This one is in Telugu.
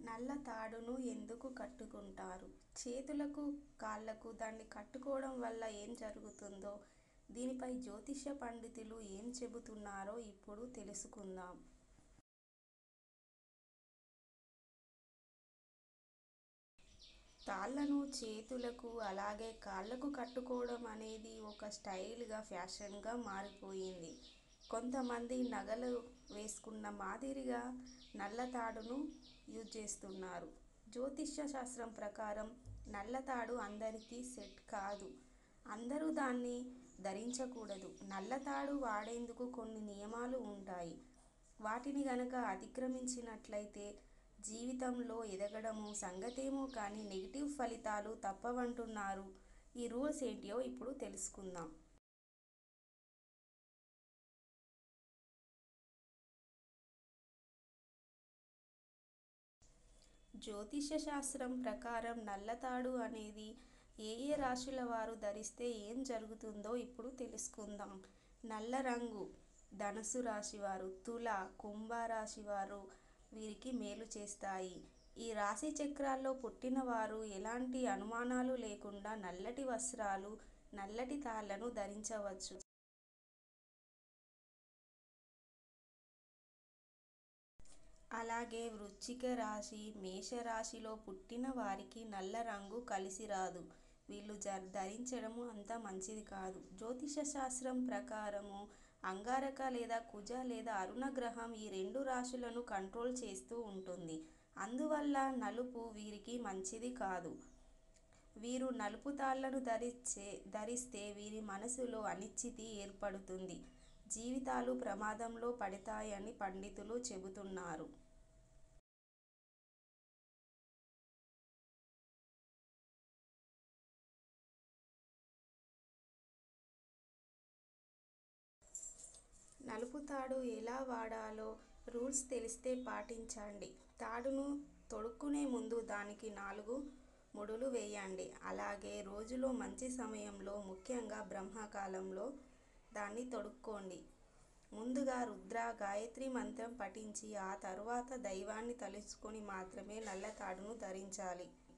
నల్ల తాడును ఎందుకు కట్టుకుంటారు? చేతులకు, కాళ్ళకు దాన్ని కట్టుకోవడం వల్ల ఏం జరుగుతుందో, దీనిపై జ్యోతిష పండితులు ఏం చెబుతున్నారో ఇప్పుడు తెలుసుకుందాం. తాళ్ళను చేతులకు అలాగే కాళ్ళకు కట్టుకోవడం అనేది ఒక స్టయిల్ గా, ఫ్యాషన్ గా మారిపోయింది. కొంతమంది నగలు వేసుకున్న మాదిరిగా నల్ల తాడును యూజ్ చేస్తున్నారు. జ్యోతిష శాస్త్రం ప్రకారం నల్ల తాడు అందరికీ సెట్ కాదు. అందరూ దాన్ని ధరించకూడదు. నల్ల తాడు వాడేందుకు కొన్ని నియమాలు ఉంటాయి. వాటిని గనక అతిక్రమించినట్లయితే జీవితంలో ఎదగడం సంగతేమో కానీ నెగిటివ్ ఫలితాలు తప్పవంటున్నారు. ఈ రూల్స్ ఏంటో ఇప్పుడు తెలుసుకుందాం. జ్యోతిష శాస్త్రం ప్రకారం నల్ల తాడు అనేది ఏ ఏ రాశుల వారు ధరిస్తే ఏం జరుగుతుందో ఇప్పుడు తెలుసుకుందాం. నల్ల రంగు ధనుస్సు రాశివారు, తుల, కుంభ రాశివారు వీరికి మేలు చేస్తాయి. ఈ రాశి చక్రాల్లో పుట్టిన వారు ఎలాంటి అనుమానాలు లేకుండా నల్లటి వస్త్రాలు, నల్లటి తాళ్ళను ధరించవచ్చు. అలాగే వృశ్చిక రాశి, మేష రాశిలో పుట్టిన వారికి నల్ల రంగు కలిసిరాదు. వీళ్ళు ధరించడం అంత మంచిది కాదు. జ్యోతిష శాస్త్రం ప్రకారం అంగారక లేదా కుజ లేదా అరుణ గ్రహం ఈ రెండు రాశులను కంట్రోల్ చేస్తూ ఉంటుంది. అందువల్ల నలుపు వీరికి మంచిది కాదు. వీరు నలుపు తాళ్ళను ధరిస్తే వీరి మనసులో అనిశ్చితి ఏర్పడుతుంది. జీవితాలు ప్రమాదంలో పడతాయని పండితులు చెబుతున్నారు. నలుపు తాడు ఎలా వాడాలో రూల్స్ తెలిస్తే పాటించండి. తాడును తొడుక్కునే ముందు దానికి నాలుగు ముడులు వేయండి. అలాగే రోజులో మంచి సమయంలో ముఖ్యంగా బ్రహ్మముహూర్తంలో దాన్ని తొడుక్కోండి. ముందుగా రుద్ర, గాయత్రీ మంత్రం పఠించి ఆ తరువాత దైవాన్ని తలుచుకుని మాత్రమే నల్ల తాడును ధరించాలి.